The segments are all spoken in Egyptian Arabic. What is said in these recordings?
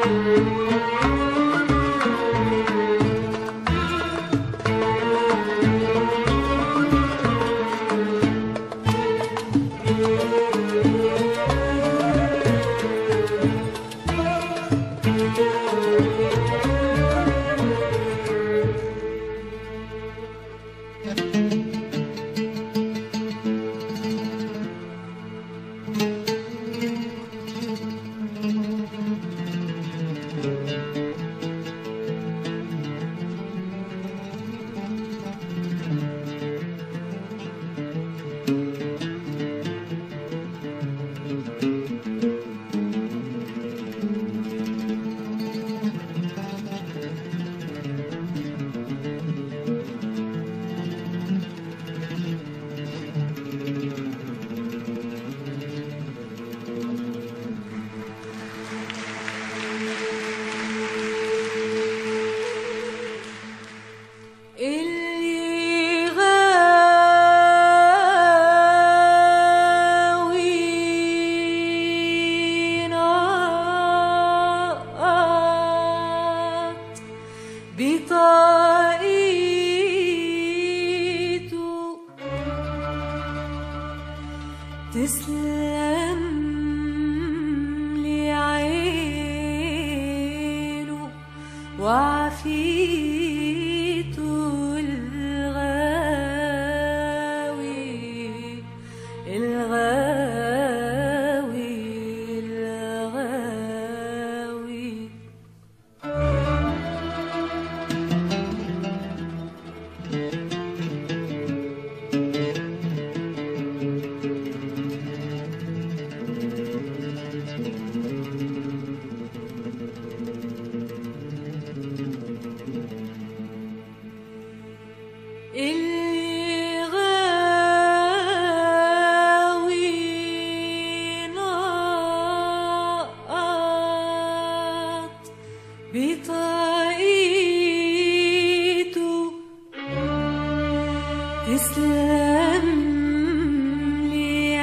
اللي غاوي نقط بطاقيته تسلم لي عينه وعافيته الغاوي الغاوي الغاوي اللي غاوي نقط بطاقيته تسلم لي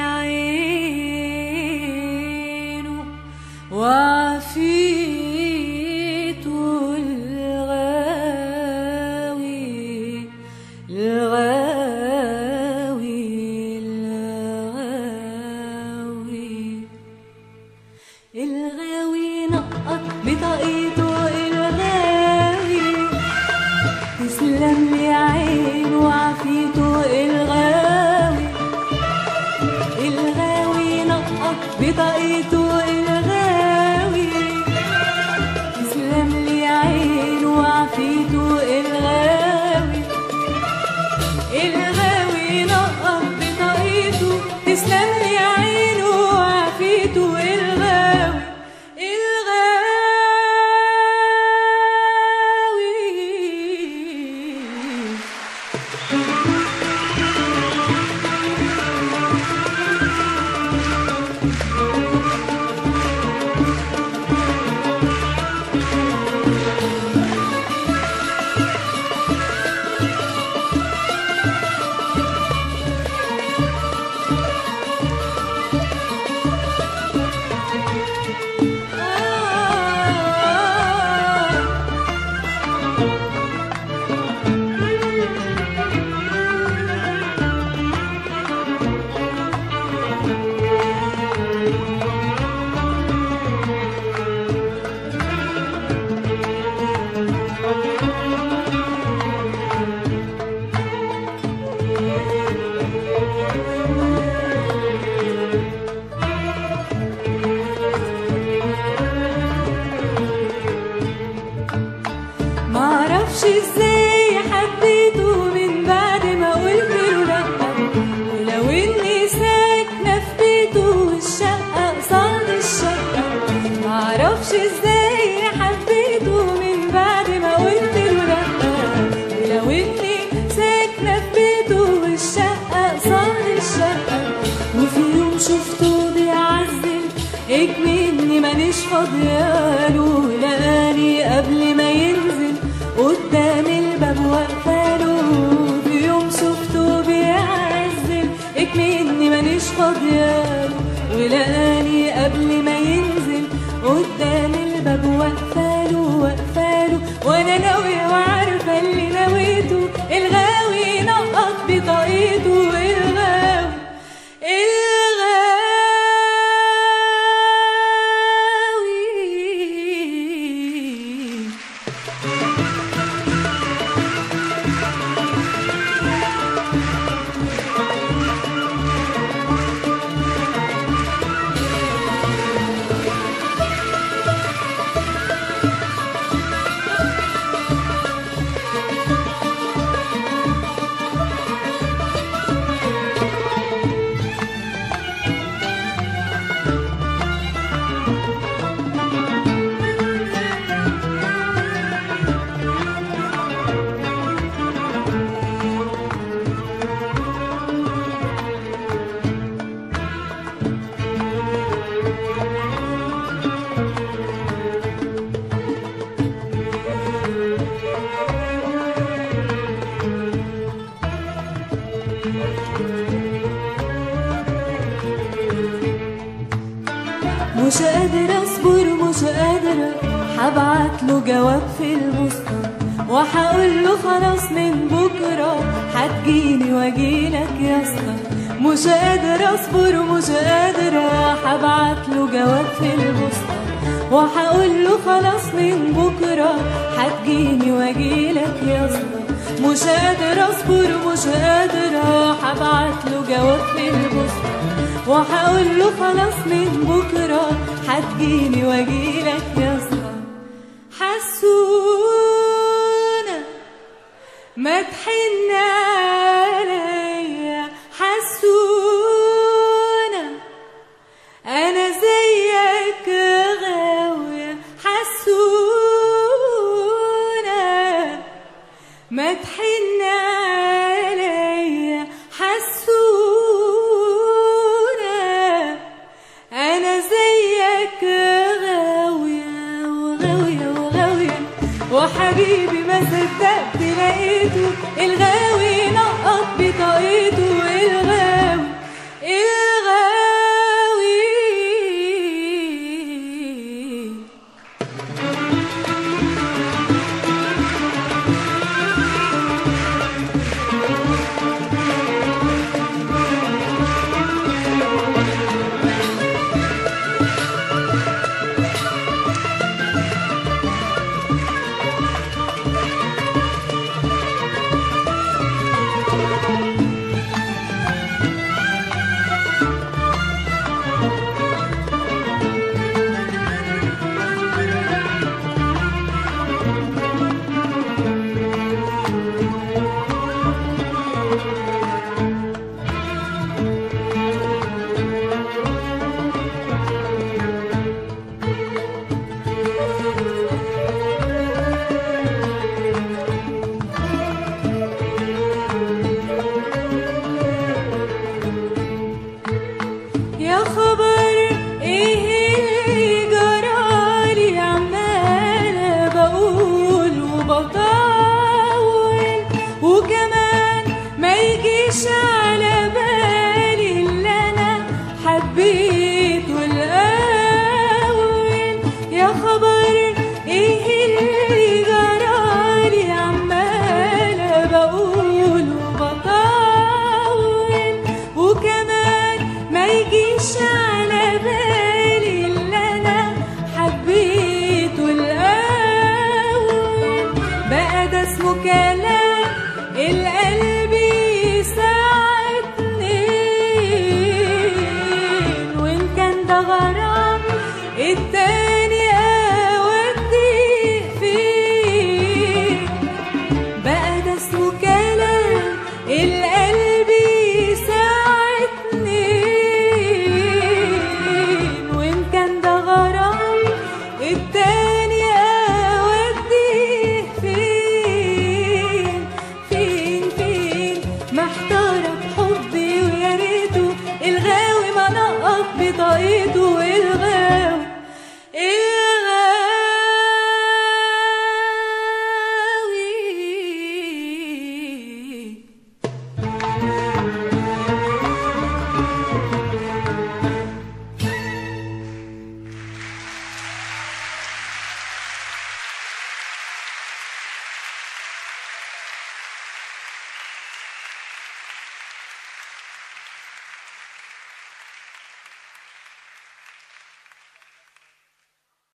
عينه وعافيته الغاوي الغاوي الغاوي الغاوي نقط بطاقيته الغاوي تسلم لي عين وعافيته الغاوي الغاوي نقط بطاقيته الغاوي تسلم لي عين وعافيته الغاوي الغاوي نقط بطاقيته تسلم لي عينه وعافيته الغاوي الغاوي معرفش ازاي حبيته من بعد ما قلت له لا ولو اني ساكنه في بيته والشقه قصاد الشقه معرفش ازاي حبيته من بعد ما قلت له لا ولو اني ساكنه في بيته والشقه قصاد الشقه وفي يوم شفته بيعزل اكمني مانيش فاضياله لقاني قبل ما ينزل قدام الباب واقفاله في يوم شفته بيعزل اكمني مانيش فاضياله ولقاني قبل ما ينزل قدام الباب الباب واقفاله واقفاله وانا ناوية وعارفة اللي نويته الغاوي نقط بطاقيته الغاوي الغاوي مش قادرة اصبر مش قادرة هبعت له جواب في البوسطة وهقول له خلاص من بكرة هتجيني واجيلك يا اسطى مش قادرة اصبر مش قادرة هبعت له جواب في البوسطة وهقول له خلاص من بكرة هتجيني واجيلك يا اسطى مش قادرة اصبر مش قادرة هبعت له جواب في البوسطة وهقول له خلاص من بكرة هتجيني واجيلك يا اسطى حسونا ما تحن عليا حسونا انا زيك غاوية حسونا ما تحن عليا حسونا انا زيك غاوية وغاوية وغاوية وحبيبي ما صدقت لقيته الغاوي نقط بطاقيته الغاوي الغاوي يا خبر ايه اللي جرالي عمالة بقول وبطول وكمان ما يجيش على بالي اللي انا حبيته الاول يا خبر ايه اللي جرالي عمالة بقول وبطول وكمان ما يجيش على بالي اللي انا حبيته الاول بقى ده اسمه كلام القلب يساعد اتنين وان كان ده غرام التاني